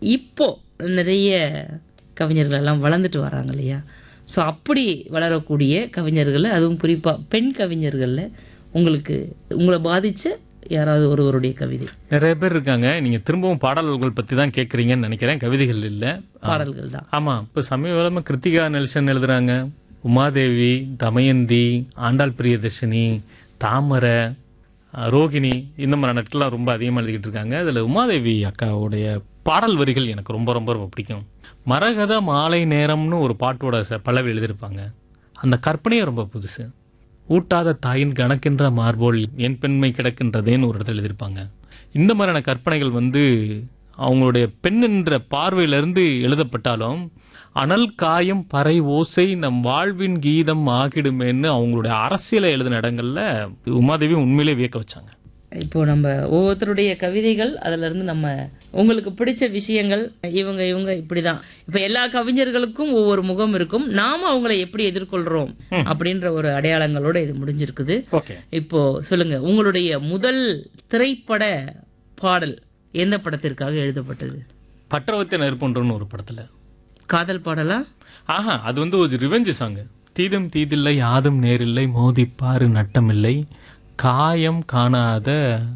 இப்போ நிறைய கவிஞர்கள் எல்லாம் வளர்ந்துட்டு வராங்க இல்லையா ஸோ அப்படி வளரக்கூடிய கவிஞர்கள் அதுவும் குறிப்பாக பெண் கவிஞர்களில் உங்களுக்கு உங்களை பாதிச்ச யாராவது ஒருவருடைய கவிதை நிறைய பேர் இருக்காங்க நீங்க திரும்பவும் பாடல்கள் பத்தி தான் கேட்குறீங்கன்னு நினைக்கிறேன் கவிதைகள் இல்ல பாடல்கள் தான் ஆமா இப்போ சமீபமா கிருத்திகா நெல்சன் எழுதுறாங்க உமாதேவி தமயந்தி ஆண்டாள் பிரியதர்ஷினி தாமரை அஹ், ரோகிணி இந்த மாதிரி நாட்கள்லாம் ரொம்ப அதிகமாக எழுதிக்கிட்டு இருக்காங்க அதில் உமாதேவி அக்காவுடைய பாடல் வரிகள் எனக்கு ரொம்ப ரொம்ப ரொம்ப பிடிக்கும் மரகத மாலை நேரம்னு ஒரு பாட்டோட ச பல்லவி எழுதியிருப்பாங்க அந்த கற்பனையே ரொம்ப புதுசு ஊட்டாத தாயின் கணக்கின்ற மார்போல் என் பெண்மை கிடக்கின்றதேன்னு ஒரு இடத்துல எழுதியிருப்பாங்க இந்த மாதிரியான கற்பனைகள் வந்து அவங்களுடைய பெண் என்ற பார்வையிலிருந்து எழுதப்பட்டாலும் அனல் காயம் பறை ஓசை நம் வாழ்வின் கீதம் ஆகிடுமேன்னு அவங்களுடைய அரசியலை எழுதின இடங்கள்ல உமாதேவி உண்மையிலே வியக்க வச்சாங்க இப்போ நம்ம ஒவ்வொருத்தருடைய கவிதைகள் அதுல இருந்து நம்ம உங்களுக்கு பிடிச்ச விஷயங்கள் இவங்க இவங்க இப்படிதான் இப்போ எல்லா கவிஞர்களுக்கும் ஒவ்வொரு முகம் இருக்கும் நாம அவங்களை எப்படி எதிர்கொள்றோம் அப்படின்ற ஒரு அடையாளங்களோட இது முடிஞ்சிருக்குது ஓகே இப்போ சொல்லுங்க உங்களுடைய முதல் திரைப்பட பாடல் எந்த படத்திற்காக எழுதப்பட்டது பற்றவத்தை நெருப்புன்றன்னு ஒரு படத்துல காதல் பாடலா ஆஹா அது வந்து ஒரு ரிவெஞ்சு சாங் தீதும் தீதில்லை யாதும் நேரில்லை மோதிப்பாரு நட்டமில்லை காயம் காணாத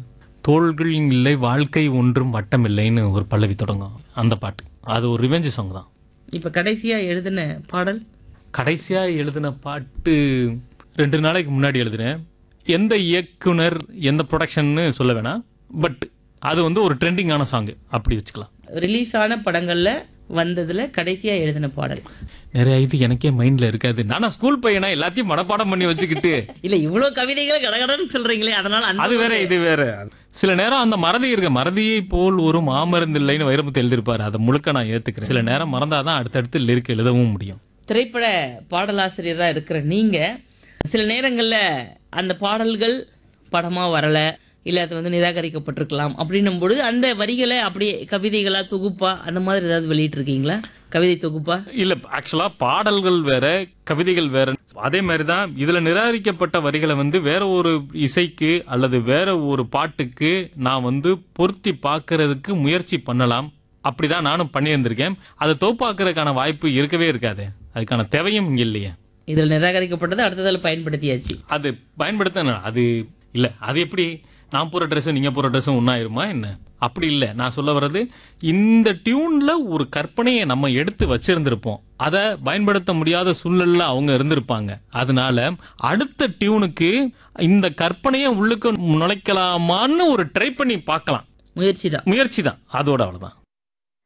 தோள்கள் இல்லை வாழ்க்கை ஒன்றும் வட்டமில்லைன்னு ஒரு பல்லவி தொடங்கும் அந்த பாட்டு அது ஒரு ரிவெஞ்சு சாங் தான் இப்போ கடைசியா எழுதின பாடல் கடைசியா எழுதின பாட்டு ரெண்டு நாளைக்கு முன்னாடி எழுதினேன் எந்த இயக்குனர் எந்த ப்ரொடக்ஷன்னு சொல்ல வேணாம் பட் அது வந்து ஒரு ட்ரெண்டிங்கான சாங் அப்படி வச்சுக்கலாம் ரிலீஸ் ஆன படங்கள்ல வந்ததுல கடைசியா எழுதின பாடல் நிறைய இது எனக்கே மைண்ட்ல இருக்காது நானா ஸ்கூல் பையனா எல்லாத்தையும் மனப்பாடம் பண்ணி வச்சுக்கிட்டு இல்ல இவ்வளவு கவிதைகளை கடகடன்னு சொல்றீங்களே அதனால அந்த அது வேற இது வேற சில நேரம் அந்த மறதி இருக்க மறதியை போல் ஒரு மாமருந்து இல்லைன்னு வைரமுத்து எழுதியிருப்பாரு அதை முழுக்க நான் ஏத்துக்கிறேன் சில நேரம் மறந்தாதான் அடுத்தடுத்து லிரிக் எழுதவும் முடியும் திரைப்பட பாடலாசிரியரா இருக்கிற நீங்க சில நேரங்கள்ல அந்த பாடல்கள் படமா வரல இல்ல அது வந்து நிராகரிக்கப்பட்டிருக்கலாம் அப்படின்னும் பொழுது அந்த வரிகளை அப்படியே கவிதைகளா தொகுப்பா அந்த மாதிரி ஏதாவது வெளியிட்டு இருக்கீங்களா கவிதை தொகுப்பா இல்ல ஆக்சுவலா பாடல்கள் வேற கவிதைகள் வேற அதே மாதிரி தான் இதுல நிராகரிக்கப்பட்ட வரிகளை வந்து வேற ஒரு இசைக்கு அல்லது வேற ஒரு பாட்டுக்கு நான் வந்து பொருத்தி பார்க்கறதுக்கு முயற்சி பண்ணலாம் அப்படிதான் நானும் பண்ணியிருந்திருக்கேன் அதை தோப்பாக்குறதுக்கான வாய்ப்பு இருக்கவே இருக்காது அதுக்கான தேவையும் இங்க இல்லையே இதில் நிராகரிக்கப்பட்டது அடுத்ததில் பயன்படுத்தியாச்சு அது பயன்படுத்த அது இல்ல அது எப்படி நான் போற ட்ரெஸ்ஸும் நீங்க போற ட்ரெஸ்ஸும் ஒன்னாயிருமா என்ன அப்படி இல்ல நான் சொல்ல வர்றது இந்த டியூன்ல ஒரு கற்பனையை நம்ம எடுத்து வச்சிருந்திருப்போம் அதை பயன்படுத்த முடியாத சூழ்நிலையில அவங்க இருந்திருப்பாங்க அதனால அடுத்த டியூனுக்கு இந்த கற்பனையை உள்ளுக்கு நுழைக்கலாமான்னு ஒரு ட்ரை பண்ணி பார்க்கலாம் முயற்சி தான் முயற்சி தான் அதோட அவ்வளவுதான்